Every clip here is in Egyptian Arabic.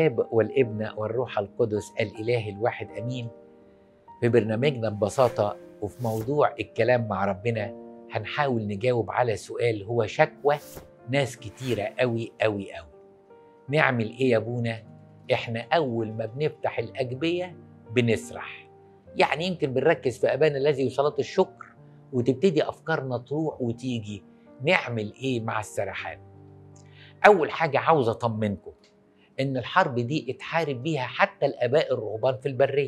الاب والابن والروح القدس الاله الواحد امين في برنامجنا ببساطه وفي موضوع الكلام مع ربنا هنحاول نجاوب على سؤال هو شكوى ناس كتيره قوي قوي قوي نعمل ايه يا ابونا احنا اول ما بنفتح الاجبيه بنسرح يعني يمكن بنركز في ابانا الذي وصلاه الشكر وتبتدي افكارنا تروح وتيجي نعمل ايه مع السرحان اول حاجه عاوز اطمنكم ان الحرب دي اتحارب بيها حتى الاباء الرهبان في البريه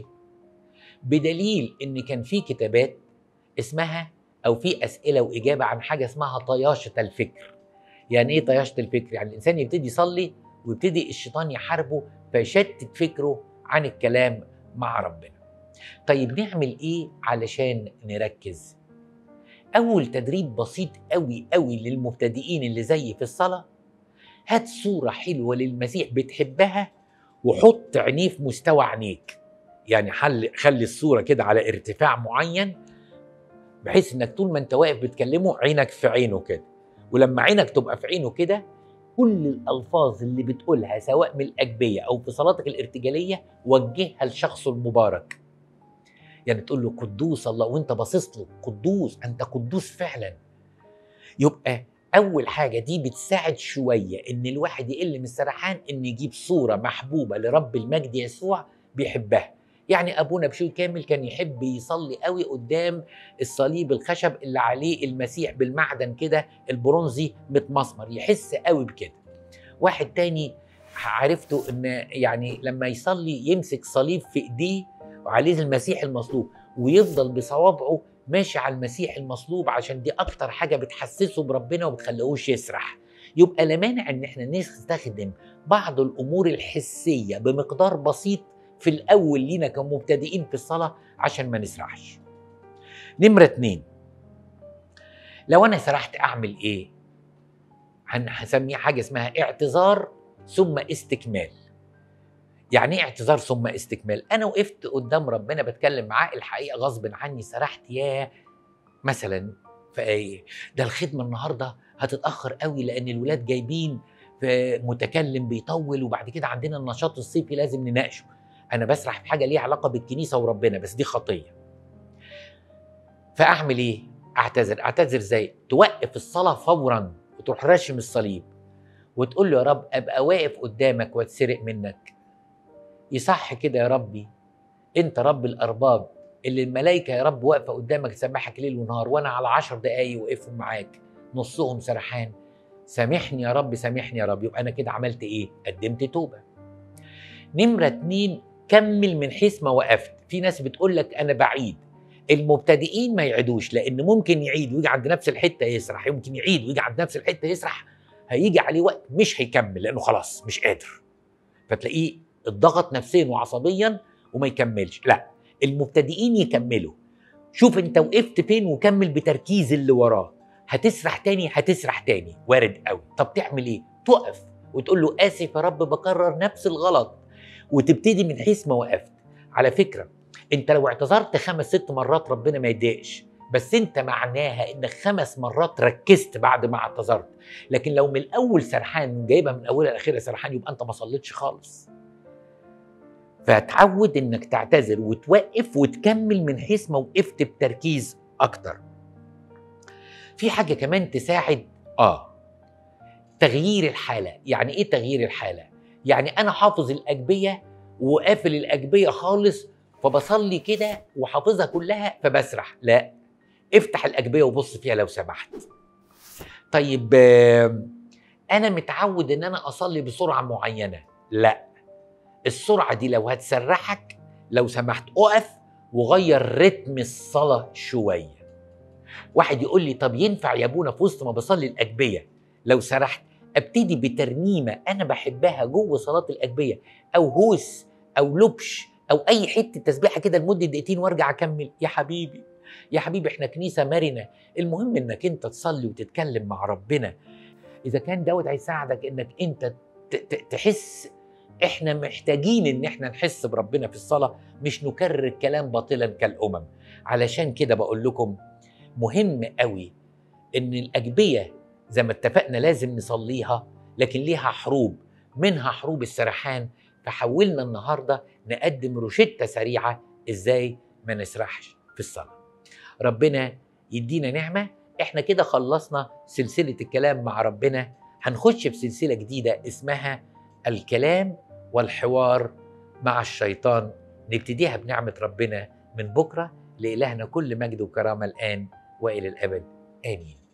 بدليل ان كان في كتابات اسمها او في اسئله واجابه عن حاجه اسمها طياشه الفكر يعني ايه طياشه الفكر يعني الانسان يبتدي يصلي ويبتدي الشيطان يحاربه فيشتت فكره عن الكلام مع ربنا طيب نعمل ايه علشان نركز اول تدريب بسيط قوي قوي للمبتدئين اللي زي في الصلاه هات صوره حلوه للمسيح بتحبها وحط عينيه في مستوى عينيك يعني حل خلي الصوره كده على ارتفاع معين بحيث انك طول ما انت واقف بتكلمه عينك في عينه كده ولما عينك تبقى في عينه كده كل الالفاظ اللي بتقولها سواء من الاجبيه او في صلاتك الارتجاليه وجهها لشخصه المبارك يعني تقول له قدوس الله وانت باصص له قدوس انت قدوس فعلا يبقى اول حاجه دي بتساعد شويه ان الواحد يقل من السرحان ان يجيب صوره محبوبه لرب المجد يسوع بيحبها يعني ابونا بشوي كامل كان يحب يصلي قوي قدام الصليب الخشب اللي عليه المسيح بالمعدن كده البرونزي متمسمر يحس قوي بكده واحد تاني عرفته ان يعني لما يصلي يمسك صليب في ايديه وعليه المسيح المصلوب ويفضل بصوابعه ماشي على المسيح المصلوب عشان دي اكتر حاجه بتحسسه بربنا وبتخليهوش يسرح يبقى لا مانع ان احنا نستخدم بعض الامور الحسيه بمقدار بسيط في الاول لينا كمبتدئين في الصلاه عشان ما نسرحش نمره اتنين لو انا سرحت اعمل ايه هنسميه حاجه اسمها اعتذار ثم استكمال يعني ايه اعتذار ثم استكمال انا وقفت قدام ربنا بتكلم معاه الحقيقه غصب عني سرحت يا مثلا في ده الخدمه النهارده هتتاخر قوي لان الولاد جايبين في متكلم بيطول وبعد كده عندنا النشاط الصيفي لازم نناقشه انا بسرح في حاجه ليها علاقه بالكنيسه وربنا بس دي خطيه فاعمل ايه اعتذر اعتذر ازاي توقف الصلاه فورا وتروح راشم الصليب وتقول له يا رب ابقى واقف قدامك واتسرق منك يصح كده يا ربي انت رب الارباب اللي الملائكه يا رب واقفه قدامك تسبحك ليل ونهار وانا على عشر دقايق وقفهم معاك نصهم سرحان سامحني يا رب سامحني يا رب يبقى انا كده عملت ايه قدمت توبه نمره اتنين كمل من حيث ما وقفت في ناس بتقول لك انا بعيد المبتدئين ما يعيدوش لان ممكن يعيد ويجي عند نفس الحته يسرح يمكن يعيد ويجي عند نفس الحته يسرح هيجي عليه وقت مش هيكمل لانه خلاص مش قادر فتلاقيه اتضغط نفسيا وعصبيا وما يكملش لا المبتدئين يكملوا شوف انت وقفت فين وكمل بتركيز اللي وراه هتسرح تاني هتسرح تاني وارد قوي طب تعمل ايه تقف وتقول له اسف يا رب بكرر نفس الغلط وتبتدي من حيث ما وقفت على فكره انت لو اعتذرت خمس ست مرات ربنا ما يتضايقش بس انت معناها انك خمس مرات ركزت بعد ما اعتذرت لكن لو من الاول سرحان جايبها من اولها لاخرها سرحان يبقى انت ما صليتش خالص فتعود انك تعتذر وتوقف وتكمل من حيث ما وقفت بتركيز اكتر في حاجه كمان تساعد اه تغيير الحاله يعني ايه تغيير الحاله يعني انا حافظ الاجبيه وقافل الاجبيه خالص فبصلي كده وحافظها كلها فبسرح لا افتح الاجبيه وبص فيها لو سمحت طيب انا متعود ان انا اصلي بسرعه معينه لا السرعه دي لو هتسرحك لو سمحت اقف وغير رتم الصلاه شويه واحد يقول لي طب ينفع يا ابونا في وسط ما بصلي الاجبيه لو سرحت ابتدي بترنيمه انا بحبها جوه صلاه الاجبيه او هوس او لبش او اي حته تسبيحه كده لمده دقيقتين وارجع اكمل يا حبيبي يا حبيبي احنا كنيسه مرنه المهم انك انت تصلي وتتكلم مع ربنا اذا كان دوت هيساعدك انك انت تحس احنا محتاجين ان احنا نحس بربنا في الصلاه مش نكرر الكلام باطلا كالامم علشان كده بقول لكم مهم قوي ان الاجبيه زي ما اتفقنا لازم نصليها لكن ليها حروب منها حروب السرحان فحولنا النهارده نقدم روشتة سريعة ازاي ما نسرحش في الصلاة ربنا يدينا نعمة احنا كده خلصنا سلسلة الكلام مع ربنا هنخش في سلسلة جديدة اسمها الكلام والحوار مع الشيطان نبتديها بنعمة ربنا من بكرة لإلهنا كل مجد وكرامة الآن وإلى الأبد آمين